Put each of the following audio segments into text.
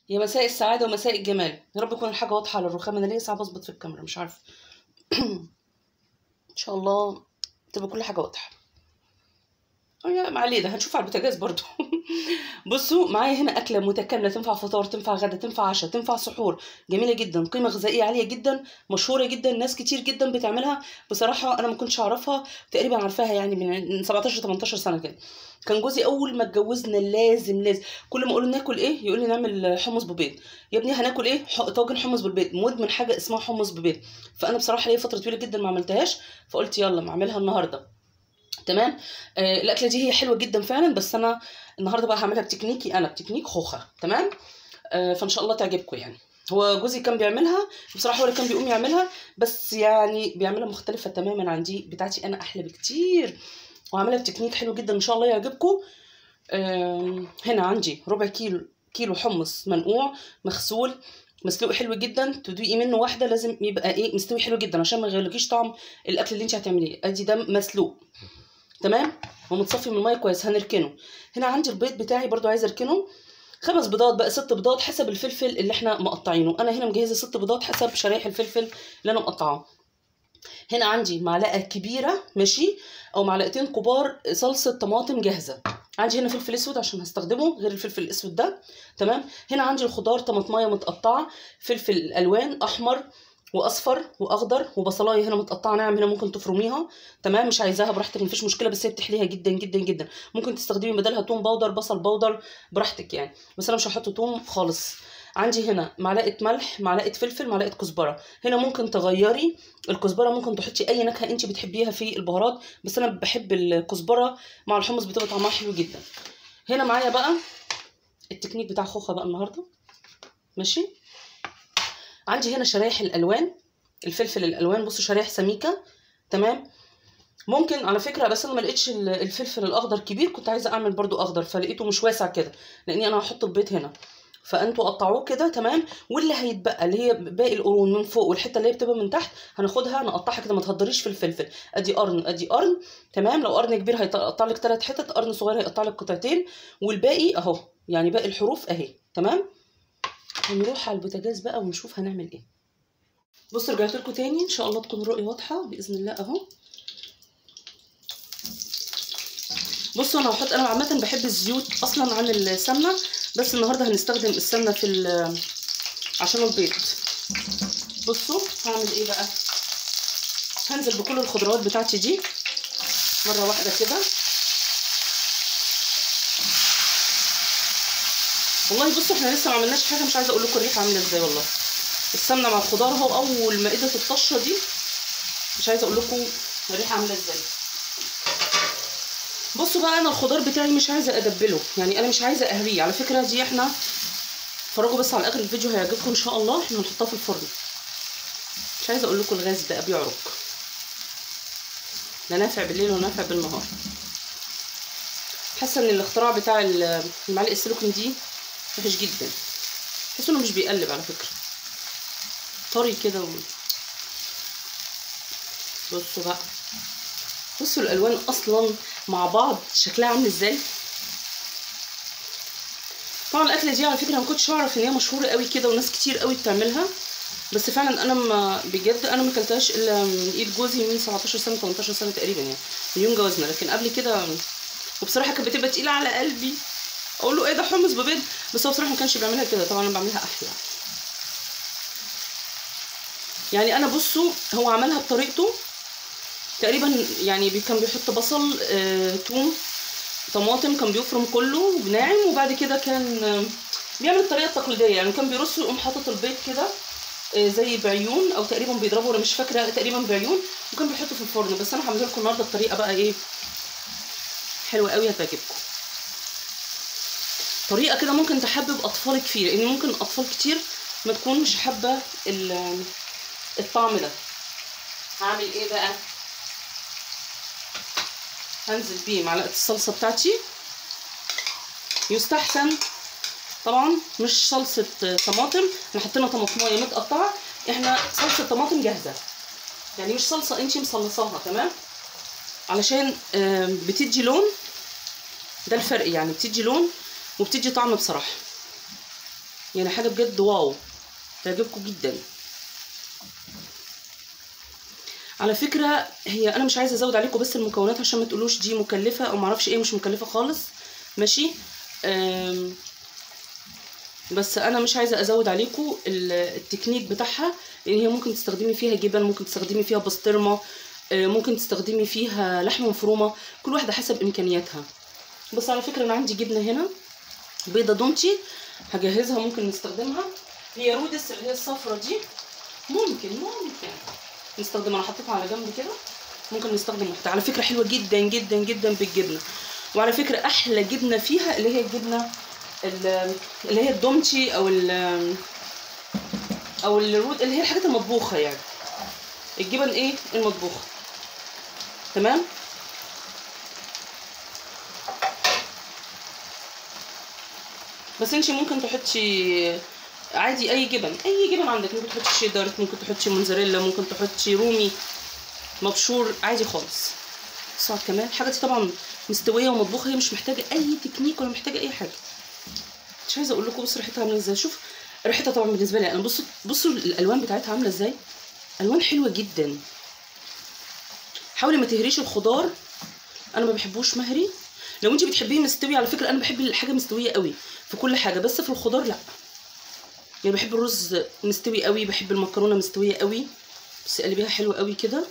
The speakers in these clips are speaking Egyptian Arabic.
يا مساء السعادة ومساء الجمال يا رب يكون الحاجة واضحة على الرخام أنا ليه ساعة بظبط في الكاميرا مش عارفة إن شاء الله تبقى كل حاجة واضحة يا ما عليه ده هنشوف على البوتاجاز برضو بصوا معايا هنا أكلة متكاملة تنفع فطار تنفع غدا تنفع عشاء تنفع سحور جميلة جدا قيمة غذائية عالية جدا مشهورة جدا ناس كتير جدا بتعملها بصراحة أنا ما كنتش أعرفها تقريبا عارفاها يعني من 17 18 سنة كده كان جوزي اول ما اتجوزنا لازم لازم كل ما اقول له ناكل ايه يقول لي نعمل حمص ببيض يا ابني هناكل ايه ح- طاجن حمص بالبيض مدمن حاجه اسمها حمص ببيض فانا بصراحه ليا فتره طويله جدا ما عملتهاش فقلت يلا ما اعملها النهارده تمام آه الاكله دي هي حلوه جدا فعلا بس انا النهارده بقى هعملها بتكنيكي انا بتكنيك خوخه تمام آه فان شاء الله تعجبكم يعني هو جوزي كان بيعملها بصراحه هو اللي كان بيقوم يعملها بس يعني بيعملها مختلفه تماما عن دي بتاعتي انا احلى بكتير وعاملها بتكنيك حلو جدا ان شاء الله يعجبكم آم، هنا عندي ربع كيلو كيلو حمص منقوع مغسول مسلوق حلو جدا تدوقي منه واحده لازم يبقى ايه مستوي حلو جدا عشان ما يغيرلكيش طعم الاكل اللي انت هتعمليه ادي ده مسلوق تمام ومتصفي من الميه كويس هنركنه هنا عندي البيض بتاعي برضو عايزه اركنه خمس بيضات بقى ست بيضات حسب الفلفل اللي احنا مقطعينه انا هنا مجهزه ست بيضات حسب شرايح الفلفل اللي انا مقطعاه هنا عندي معلقه كبيره ماشي او معلقتين كبار صلصه طماطم جاهزه عندي هنا فلفل اسود عشان هستخدمه غير الفلفل الاسود ده تمام هنا عندي الخضار طماطمايه متقطعه فلفل الوان احمر واصفر واخضر وبصلايه هنا متقطعه ناعم هنا ممكن تفرميها تمام مش عايزاها براحتك مفيش مشكله بس هي بتحليها جدا جدا جدا ممكن تستخدمي بدلها توم باودر بصل باودر براحتك يعني بس انا مش هحط توم خالص عندي هنا معلقه ملح معلقه فلفل معلقه كزبره هنا ممكن تغيري الكزبره ممكن تحطي اي نكهه انت بتحبيها في البهارات بس انا بحب الكزبره مع الحمص بتبقى طعمها حلو جدا هنا معايا بقى التكنيك بتاع خوخه بقى النهارده ماشي عندي هنا شرايح الالوان الفلفل الالوان بصوا شرايح سميكه تمام ممكن على فكره بس انا ما لقيتش ال- الفلفل الاخضر كبير كنت عايزه اعمل برضو اخضر فلقيته مش واسع كده لاني انا هحط البيض هنا فانتوا قطعوه كده تمام واللي هيتبقى اللي هي باقي القرون من فوق والحته اللي هي بتبقى من تحت هناخدها نقطعها كده ما تهدريش في الفلفل ادي قرن ادي قرن تمام لو قرن كبير هيقطع لك ثلاث حتت قرن صغير هيقطع لك قطعتين والباقي اهو يعني باقي الحروف اهي تمام هنروح على البوتاجاز بقى ونشوف هنعمل ايه بصوا رجعت لكم تاني ان شاء الله تكون الرؤيه واضحه باذن الله اهو بصوا انا هحط انا عامه بحب الزيوت اصلا عن السمنه بس النهارده هنستخدم السمنه في ال- عشان البيض بصوا هعمل ايه بقى هنزل بكل الخضروات بتاعتي دي مره واحده كده والله بصوا احنا لسه ما عملناش حاجه مش عايزه اقول لكم الريحه عامله ازاي والله السمنه مع الخضار اهو اول ما ايدة الطشه دي مش عايزه اقول لكم الريحه عامله ازاي بصوا بقى انا الخضار بتاعي مش عايزه ادبله يعني انا مش عايزه اهريه على فكره دي احنا اتفرجوا بس على اخر الفيديو هيعجبكم ان شاء الله احنا هنحطها في الفرن مش عايزه اقول لكم الغاز بقى بيعرق لا نافع بالليل ولا نافع بالنهار حاسه ان الاختراع بتاع ال- المعلقه السيليكون دي وحش جدا تحس انه مش بيقلب على فكره طري كده و... بصوا بقى بصوا الالوان اصلا مع بعض شكلها عامل ازاي طبعا الاكله دي على فكره ما كنتش اعرف ان هي مشهوره قوي كده وناس كتير قوي بتعملها بس فعلا انا ما بجد انا ما اكلتهاش الا من ايد جوزي من 17 سنه 18 سنه تقريبا يعني من يوم جوازنا لكن قبل كده وبصراحه كانت بتبقى تقيله على قلبي اقول له ايه ده حمص ببيض بس هو بصراحه ما كانش بيعملها كده طبعا انا بعملها احلى يعني انا بصوا هو عملها بطريقته تقريبا يعني بي- كان بيحط بصل آه، توم طماطم كان بيفرم كله ناعم وبعد كده كان آه، بيعمل الطريقه التقليديه يعني كان بيرص ويقوم حاطط البيض كده آه، زي بعيون او تقريبا بيضربه انا مش فاكره تقريبا بعيون وكان بيحطه في الفرن بس انا هعمل لكم النهارده الطريقه بقى ايه حلوه قوي هتعجبكم طريقه كده ممكن تحبب اطفالك فيه لان ممكن اطفال كتير ما تكونش حابه ال- الطعم ده هعمل ايه بقى هنزل بيه معلقه الصلصه بتاعتي يستحسن طبعا مش صلصه طماطم احنا حطينا طماطمايه متقطعه احنا صلصه طماطم جاهزه يعني مش صلصه انتي مصلصاها تمام علشان آم، بتدي لون ده الفرق يعني بتدي لون وبتدي طعم بصراحه يعني حاجه بجد واو تعجبكم جدا على فكره هي انا مش عايزه ازود عليكم بس المكونات عشان ما تقولوش دي مكلفه او معرفش ايه مش مكلفه خالص ماشي أم بس انا مش عايزه ازود عليكم ال- التكنيك بتاعها لان هي ممكن تستخدمي فيها جبن ممكن تستخدمي فيها بسطرمه آه، ممكن تستخدمي فيها لحمه مفرومه كل واحده حسب امكانياتها بس على فكره انا عندي جبنه هنا بيضه دومتي هجهزها ممكن نستخدمها هي رودس اللي هي الصفرة دي ممكن ممكن نستخدمها انا حطيتها على جنب كده ممكن نستخدم واحده على فكره حلوه جدا جدا جدا بالجبنه وعلى فكره احلى جبنه فيها اللي هي الجبنه ال- اللي هي الدومتي او ال او الرود اللي هي الحاجات المطبوخه يعني الجبن ايه المطبوخه تمام بس انت ممكن تحطي عادي اي جبن اي جبن عندك ممكن تحطي شيدر ممكن تحطي موزاريلا ممكن تحطي رومي مبشور عادي خالص صعب كمان الحاجه دي طبعا مستويه ومطبوخه هي مش محتاجه اي تكنيك ولا محتاجه اي حاجه مش عايزه اقول لكم بص ريحتها عامله ازاي شوف ريحتها طبعا بالنسبه لي انا بصوا بصوا الالوان بتاعتها عامله ازاي الوان حلوه جدا حاولي ما تهريش الخضار انا ما بحبوش مهري لو انت بتحبيه مستوي على فكره انا بحب الحاجه مستويه قوي في كل حاجه بس في الخضار لا يعني بحب الرز مستوي قوي بحب المكرونه مستويه قوي بس قلبيها حلو قوي كده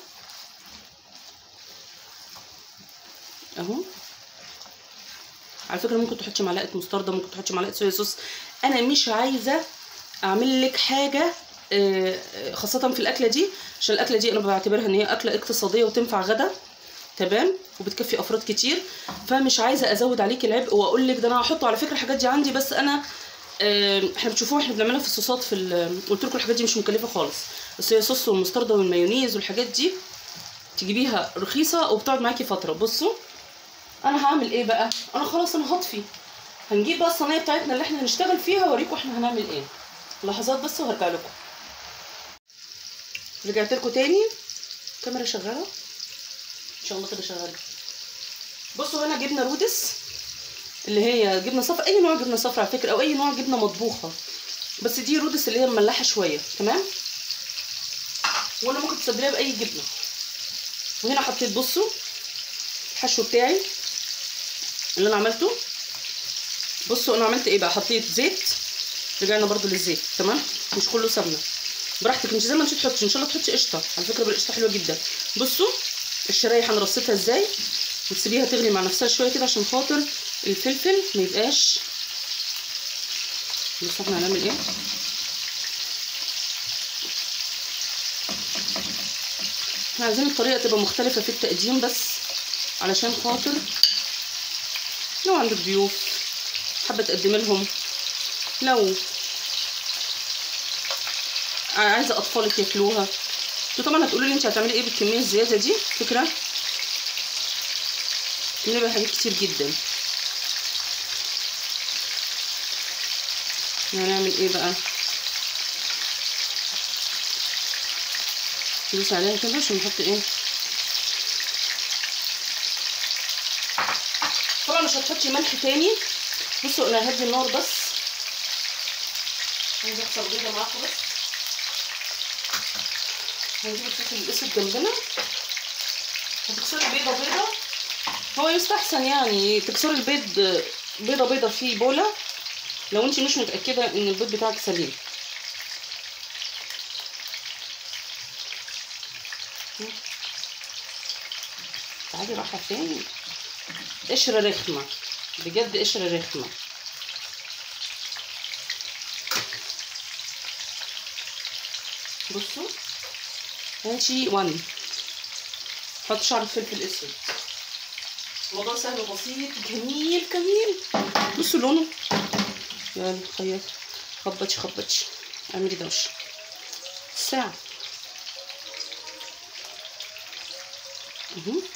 اهو على فكره ممكن تحطي معلقه مستردة ممكن تحطي معلقه صويا صوص انا مش عايزه اعمل لك حاجه آه، آه، خاصه في الاكله دي عشان الاكله دي انا بعتبرها ان هي اكله اقتصاديه وتنفع غدا تمام وبتكفي افراد كتير فمش عايزه ازود عليكي العبء واقول لك ده انا هحطه على فكره الحاجات دي عندي بس انا آه، احنا بتشوفوها احنا بنعملها في الصوصات في ال- قلت لكم الحاجات دي مش مكلفه خالص الصويا صوص والمستردة والمايونيز والحاجات دي تجيبيها رخيصه وبتقعد معاكي فتره بصوا انا هعمل ايه بقى انا خلاص انا هطفي هنجيب بقى الصينيه بتاعتنا اللي احنا هنشتغل فيها واوريكم احنا هنعمل ايه لحظات بس وهرجع لكم رجعت لكم تاني الكاميرا شغاله ان شاء الله كده شغاله بصوا هنا جبنه رودس اللي هي جبنه صفرا اي نوع جبنه صفرا على فكره او اي نوع جبنه مطبوخه بس دي رودس اللي هي مملحه شويه تمام وانا ممكن تستبدليها باي جبنه وهنا حطيت بصوا الحشو بتاعي اللي انا عملته بصوا انا عملت ايه بقى حطيت زيت رجعنا برضو للزيت تمام مش كله سمنه براحتك انت زي ما انت تحطي ان شاء الله تحطي قشطه على فكره بالقشطه حلوه جدا بصوا الشرايح انا رصيتها ازاي وتسيبيها تغلي مع نفسها شويه كده عشان خاطر الفلفل ما يبقاش بصوا احنا هنعمل ايه احنا عايزين الطريقه تبقى مختلفه في التقديم بس علشان خاطر لو عندك ضيوف حابه تقدمي لهم لو عايزه اطفالك ياكلوها انتوا طبعا هتقولوا لي انت هتعملي ايه بالكميه الزياده دي فكره بنبقى حاجات كتير جدا هنعمل ايه بقى ندوس عليها كده عشان نحط ايه طبعا مش هتحطي ملح تاني بصوا انا هدي النار بس عايزه اكسر بيضه معاكم بس هنجيب الفلفل الاسود جنبنا هتكسري بيضه بيضه هو يستحسن يعني تكسري البيض بيضه بيضه في بوله لو انت مش متاكده ان البيض بتاعك سليم تعالي رايحه فين قشره رخمه بجد قشره رخمه بصوا ماشي 1 حط شعر فلفل اسود الموضوع سهل وبسيط جميل جميل بصوا لونه يلا خيط خبطش خبطش اعملي دوشه ساعة اهو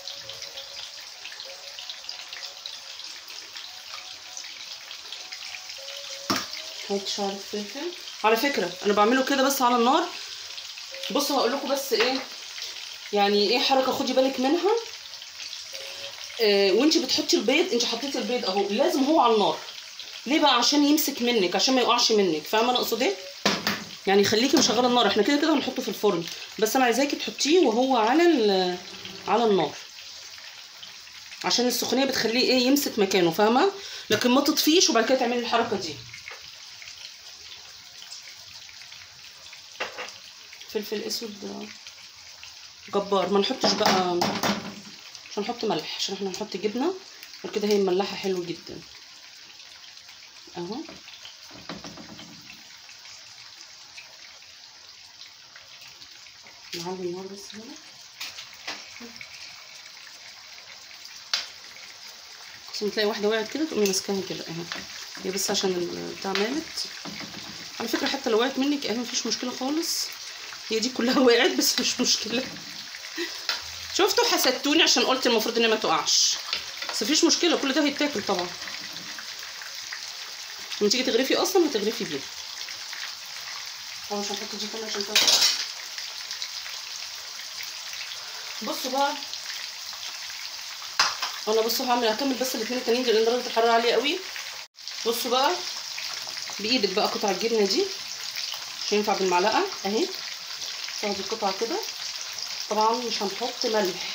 حط شعر فلفل على فكرة انا بعمله كده بس على النار بصوا هقول لكم بس ايه يعني ايه حركة خدي بالك منها آه وانت بتحطي البيض انت حطيتي البيض اهو لازم هو على النار ليه بقى عشان يمسك منك عشان ما يقعش منك فاهمه انا اقصد ايه يعني خليكي مشغله النار احنا كده كده هنحطه في الفرن بس انا عايزاكي تحطيه وهو على ال- على النار عشان السخونيه بتخليه ايه يمسك مكانه فاهمه لكن ما تطفيش وبعد كده تعملي الحركه دي فلفل اسود جبار ما نحطش بقى مش هنحط ملح عشان احنا هنحط جبنه وكده هي مملحه حلو جدا اهو نعلي النار بس هنا عشان تلاقي واحده وقعت كده تقومي ماسكاها كده اهي هي بس عشان البتاع مالت على فكره حتى لو وقعت منك اهي مفيش مشكله خالص هي دي كلها وقعت بس مش مشكله شفتوا حسدتوني عشان قلت المفروض ان هي ما تقعش بس مفيش مشكله كل ده هيتاكل طبعا لما تيجي تغرفي اصلا هتغرفي بيه هو مش هنحط دي كمان عشان تاكل بصوا بقى انا بصوا هعمل هكمل بس الاثنين التانيين دول لان درجه الحراره عاليه قوي بصوا بقى بايدك بقى قطع الجبنه دي مش هينفع بالمعلقه اهي تاخدي القطعه كده طبعا مش هنحط ملح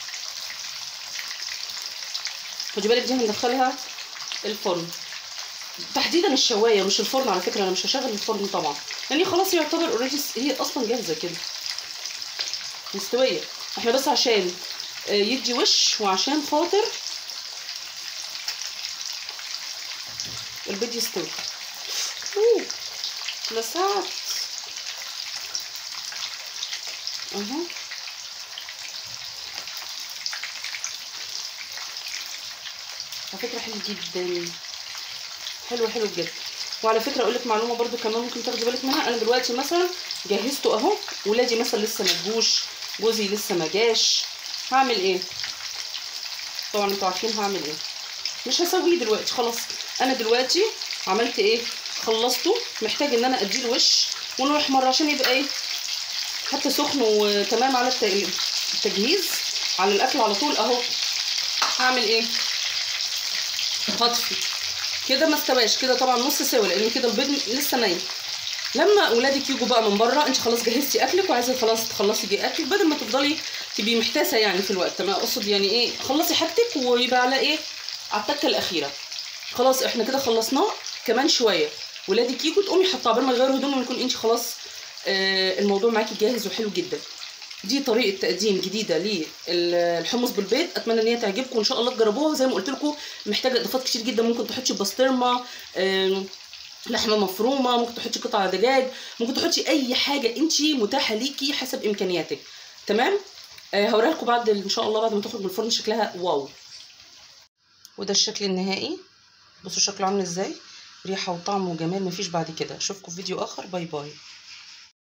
خدي بالك دي هندخلها الفرن تحديدا الشوايه مش الفرن على فكره انا مش هشغل الفرن طبعا لان خلاص يعتبر اوريدي هي اصلا جاهزه كده مستويه احنا بس عشان آه، يدي وش وعشان خاطر البيض يستوي اوه لسعت اهو على فكره حلو جدا حلو حلو بجد وعلى فكره اقول لك معلومه برضو كمان ممكن تاخدي بالك منها انا دلوقتي مثلا جهزته اهو ولادي مثلا لسه ما جوش جوزي لسه ما جاش هعمل ايه طبعا انتوا عارفين هعمل ايه مش هسويه دلوقتي خلاص انا دلوقتي عملت ايه خلصته محتاج ان انا اديله وش ونروح مره عشان يبقى ايه حتى سخن وتمام على الت- التجهيز على الاكل على طول اهو هعمل ايه هطفي كده ما استواش كده طبعا نص سوا لان كده البيض لسه نايم لما اولادك يجوا بقى من بره انت خلاص جهزتي اكلك وعايزه خلاص تخلصي بيه اكلك بدل ما تفضلي تبقي محتاسه يعني في الوقت ما اقصد يعني ايه خلصي حاجتك ويبقى على ايه على التكه الاخيره خلاص احنا كده خلصناه كمان شويه ولادك يجوا تقومي حاطه عبال ما يغيروا هدومهم يكون انت خلاص آه الموضوع معاكي جاهز وحلو جدا دي طريقه تقديم جديده للحمص بالبيض اتمنى ان هي تعجبكم وان شاء الله تجربوها زي ما قلت لكم محتاجه اضافات كتير جدا ممكن تحطي بسطرمه آم، لحمه مفرومه ممكن تحطي قطع دجاج ممكن تحطي اي حاجه انت متاحه ليكي حسب امكانياتك تمام آه هوريها لكم بعد ان شاء الله بعد ما تخرج من الفرن شكلها واو وده الشكل النهائي بصوا شكله عامل ازاي ريحه وطعم وجمال مفيش بعد كده اشوفكم في فيديو اخر باي باي